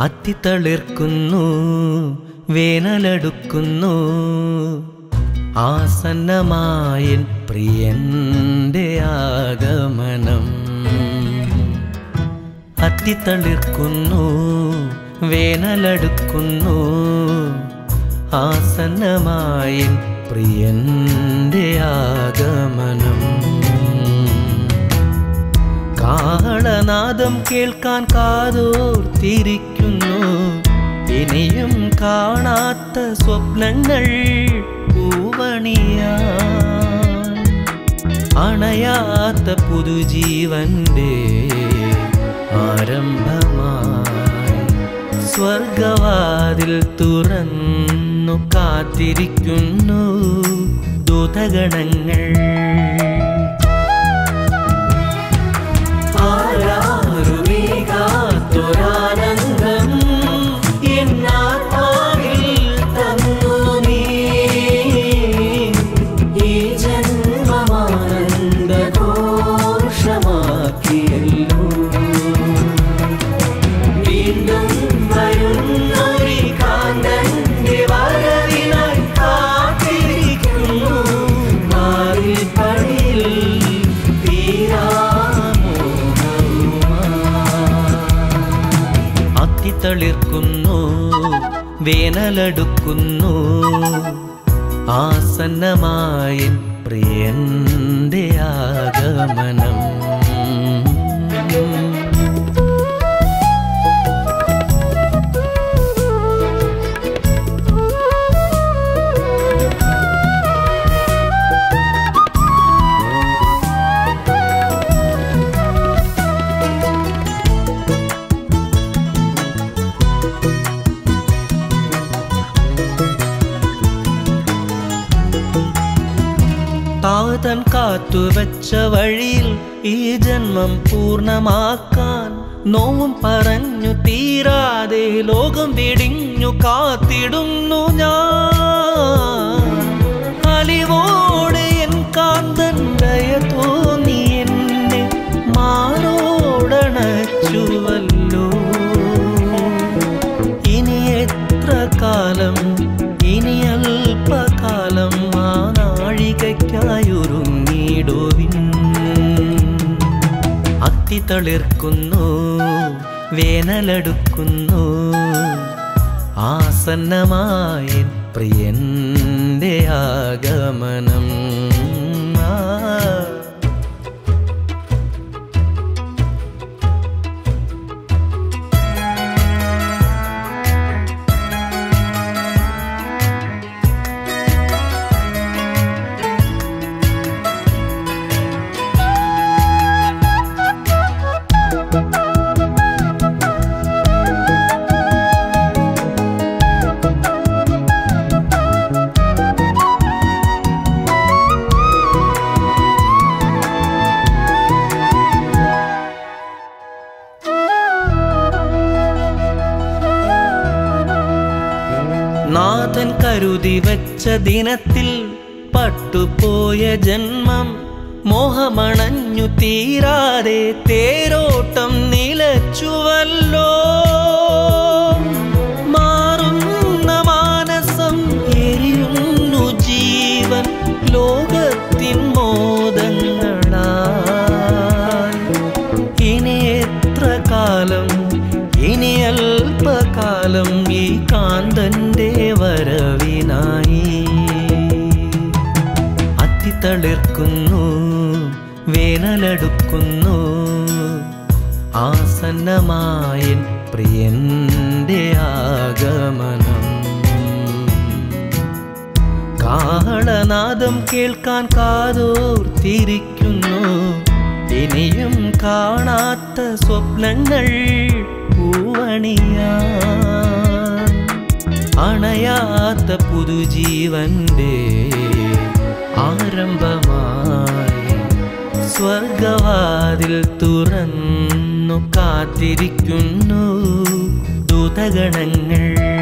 അത്തിത്തളിർക്കുന്നു വേനലടുക്കുന്നു ആസന്നമായൻ പ്രിയന്റെ ആഗമനം അത്തിത്തളിർക്കുന്നു വേനലടുക്കുന്നു ആസന്നമായൻ പ്രിയന്റെ ആഗമനം കാളനാദം കേൾക്കാൻ കാതോർത്തിരിക്കുന്നു ഇനിയും കാണാത്ത സ്വപ്നങ്ങൾ പൂവണിയാ അണയാത്ത പുതുജീവന്റെ ആരംഭമായി സ്വർഗവാതിൽ തുറന്നു കാത്തിരിക്കുന്നു ദൂതഗണങ്ങൾ ആരാരുമീകാത്തൊരാനന്ദം എന്നാത്മാവിൽ തന്നു നീ ഈ ജന്മമാനന്ദഘോഷമാക്കിയല്ലോ വീണ്ടും വരുന്നൊരു കാന്തന്റെ വരവിനായി കാത്തിരിക്കുന്നു മാറിൽ പടിയിൽ അത്തിത്തളിർക്കുന്നു വേനലടുക്കുന്നു ആസന്നമായ പ്രിയന്റെ ആഗമനം താതൻ കാത്തുവച്ച വഴിയിൽ ഈ ജന്മം പൂർണ്ണമാക്കാൻ നോവും പറഞ്ഞു തീരാതെ ലോകം വെടിഞ്ഞു കാത്തിടുന്നു ഞാൻ അലിവോടെ എൻ കാന്തൻ ദയ തോന്നി എന്നെ മാറോടണച്ചുവല്ലോ ഇനി എത്ര കാലം ഇനി അല്പകാലം ആ നാഴികയ്ക്കായൊരുങ്ങിടുവിൻ അത്തി തളിർക്കുന്നു വേനലടുക്കുന്നു ആസന്നമായ പ്രിയന്റെ ആഗമനം ആ നാഥൻ കരുതി വച്ച ദിനത്തിൽ പട്ടുപോയ ജന്മം മോഹമണഞ്ഞു തീരാതെ തേരോട്ടം നിലച്ചുവല്ലോ മാറുന്ന മാനസം എരിയുന്നു ജീവൻ ലോകത്തിൻ മോദങ്ങളായി ഇനി എത്ര കാലം ഇനി അല്പകാലം ഈ കാന്തന്റെ വരവിനായി അത്തിത്തളിർക്കുന്നു വേനലടുക്കുന്നു ആസന്നമായ പ്രിയന്റെ ആഗമനം കാളനാദം കേൾക്കാൻ കാതോർത്തിരിക്കുന്നു ഇനിയും കാണാത്ത സ്വപ്നങ്ങൾ പൂവണിയാ അണയാത്ത പുതുജീവന്റെ ആരംഭമായി സ്വർഗവാതിൽ തുറന്നു കാത്തിരിക്കുന്നു ദൂതഗണങ്ങൾ